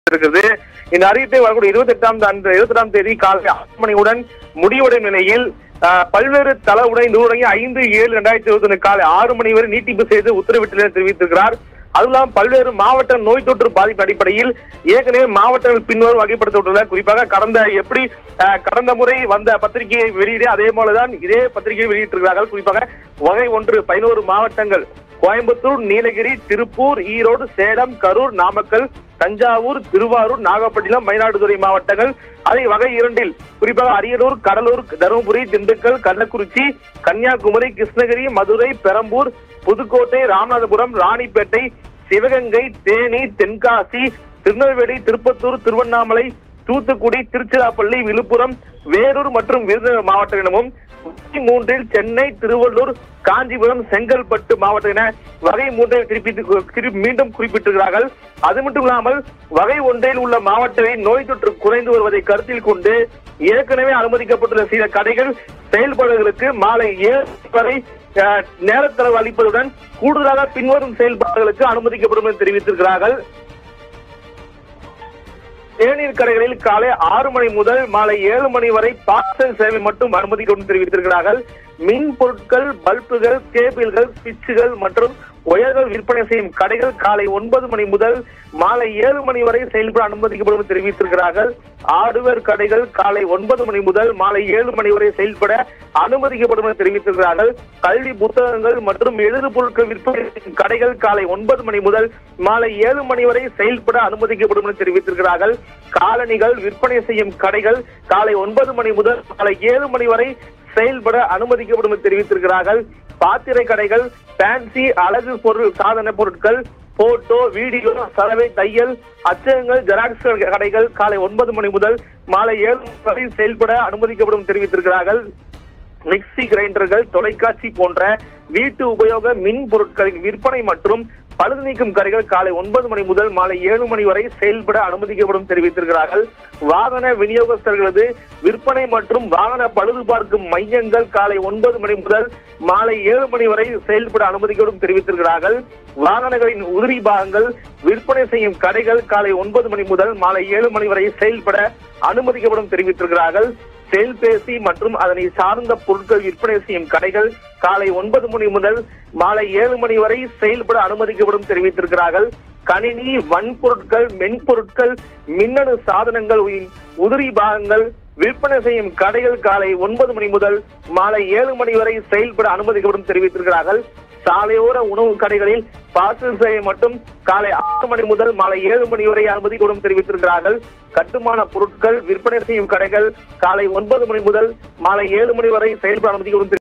இருக்கிறது இந்த அறிவிப்பை வரக்கூடிய இருபத்தி எட்டாம் அன்று இருபத்தி எட்டாம் தேதி காலை ஆறு மணியுடன் முடிவடையும் நிலையில் ஆஹ், பல்வேறு தளவுடன் இந்த ஊரடங்கை ஐந்து ஏழு இரண்டாயிரத்தி இருபத்தி ஒன்று காலை ஆறு மணி வரை நீட்டிப்பு செய்து உத்தரவிட்டுள்ளதை தெரிவித்திருக்கிறார் அதுவும் இல்லாமல் பல்வேறு மாவட்ட நோய் தொற்று பாதிப்பு அடிப்படையில் ஏற்கனவே மாவட்டங்கள் பின்வரும் வகைப்படுத்தப்பட்டுள்ள குறிப்பாக கடந்த எப்படி ஆஹ், கடந்த முறை வந்த பத்திரிகையை வெளியிட அதே போலதான் இதே பத்திரிகையை வெளியிட்டிருக்கிறார்கள் குறிப்பாக வகை ஒன்று பதினோரு மாவட்டங்கள் கோயம்புத்தூர் நீலகிரி திருப்பூர் ஈரோடு சேலம் கரூர் நாமக்கல் தஞ்சாவூர் திருவாரூர் நாகப்பட்டினம் மயிலாடுதுறை மாவட்டங்கள் அதை வகை இரண்டில் குறிப்பாக அரியலூர் கடலூர் தருமபுரி திண்டுக்கல் கள்ளக்குறிச்சி கன்னியாகுமரி கிருஷ்ணகிரி மதுரை பெரம்பூர் புதுக்கோட்டை ராமநாதபுரம் ராணிப்பேட்டை சிவகங்கை தேனி தென்காசி திருநெல்வேலி திருப்பத்தூர் திருவண்ணாமலை தூத்துக்குடி திருச்சிராப்பள்ளி விழுப்புரம் வேலூர் மற்றும் விருதுநகர் மாவட்டம் எனவும் வகை மூன்றில் சென்னை திருவள்ளூர் காஞ்சிபுரம் செங்கல்பட்டு மாவட்டம் என வகை மூன்றை திருப்பி திருப்பி மீண்டும் குறிப்பிட்டிருக்கிறார்கள் அது மட்டும் இல்லாமல் வகை ஒன்றில் உள்ள மாவட்டங்களில் நோய் தொற்று குறைந்து வருவதை கருத்தில் கொண்டு ஏற்கனவே அனுமதிக்கப்பட்டுள்ள சில கடைகள் செயல்பாடுகளுக்கு மாலை ஏழு வரை அஹ், நேரத்தளவு அளிப்பதுடன் கூடுதலாக பின்வரும் செயல்பாடுகளுக்கு அனுமதிக்கப்படும் என்று தெரிவித்திருக்கிறார்கள் தேநீர் கடைகளில் காலை ஆறு மணி முதல் மாலை ஏழு மணி வரை பார்சல் சேவை மட்டும் அனுமதிக்கும் தெரிவித்திருக்கிறார்கள் மின் பொருட்கள் பல்புகள் கேபிள்கள் சுவிட்சுகள் மற்றும் ஒயர்கள் விற்பனை செய்யும் கடைகள் காலை ஒன்பது மணி முதல் மாலை ஏழு மணி வரை செயல்பட அனுமதிக்கப்படும் என்று தெரிவித்திருக்கிறார்கள் ஆடுவர் கடைகள் காலை ஒன்பது மணி முதல் மாலை ஏழு மணி வரை செயல்பட அனுமதிக்கப்படும் என்று தெரிவித்திருக்கிறார்கள் கல்வி புத்தகங்கள் மற்றும் எழுது பொருட்கள் விற்பனை செய்யும் கடைகள் காலை ஒன்பது மணி முதல் மாலை ஏழு மணி வரை செயல்பட அனுமதிக்கப்படும் என்று தெரிவித்திருக்கிறார்கள் காலணிகள் விற்பனை செய்யும் கடைகள் காலை ஒன்பது மணி முதல் மாலை ஏழு மணி வரை செயல்பட அனுமதிக்கப்படும் என்று தெரிவித்திருக்கிறார்கள் பாத்திரை கடைகள் ஃபேன்சி அழகு பொருள் சாதன பொருட்கள் போட்டோ வீடியோ சலவை தையல் அச்சகங்கள் ஜெராக்ஸ் கடைகள் காலை ஒன்பது மணி முதல் மாலை ஏழு மணி வரை செயல்பட அனுமதிக்கப்படும் என்று தெரிவித்திருக்கிறார்கள் மிக்ஸி கிரைண்டர்கள் தொலைக்காட்சி போன்ற வீட்டு உபயோக மின் பொருட்களின் விற்பனை மற்றும் பழுது நீக்கும் கடைகள் காலை ஒன்பது மணி முதல் மாலை ஏழு மணி வரை செயல்பட அனுமதிக்கப்படும் தெரிவித்திருக்கிறார்கள் வாகன விநியோகஸ்தர்களது விற்பனை மற்றும் வாகன பழுது பார்க்கும் மையங்கள் காலை ஒன்பது மணி முதல் மாலை ஏழு மணி வரை செயல்பட அனுமதிக்கப்படும் தெரிவித்திருக்கிறார்கள் வாகனங்களின் உதிரி பாகங்கள் விற்பனை செய்யும் கடைகள் காலை ஒன்பது மணி முதல் மாலை ஏழு மணி வரை செயல்பட அனுமதிக்கப்படும் தெரிவித்திருக்கிறார்கள் செல்பேசி மற்றும் அதனை சார்ந்த பொருட்கள் விற்பனை செய்யும் கடைகள் காலை ஒன்பது மணி முதல் மாலை ஏழு மணி வரை செயல்பட அனுமதிக்கப்படும் தெரிவித்திருக்கிறார்கள் கணினி வன்பொருட்கள் மென்பொருட்கள் மின்னணு சாதனங்கள் உ- உதிரி பாகங்கள் விற்பனை செய்யும் கடைகள் காலை ஒன்பது மணி முதல் மாலை ஏழு மணி வரை செயல்பட அனுமதிக்கப்படும் தெரிவித்திருக்கிறார்கள் சாலையோர உணவு கடைகளில் பார்சல் சேவை மட்டும் காலை ஆறு மணி முதல் மாலை ஏழு மணி வரை அனுமதிக்கப்படும் தெரிவித்திருக்கிறார்கள் கட்டுமான பொருட்கள் விற்பனை செய்யும் கடைகள் காலை ஒன்பது மணி முதல் மாலை ஏழு மணி வரை செயல்பட அனுமதிக்கப்படும்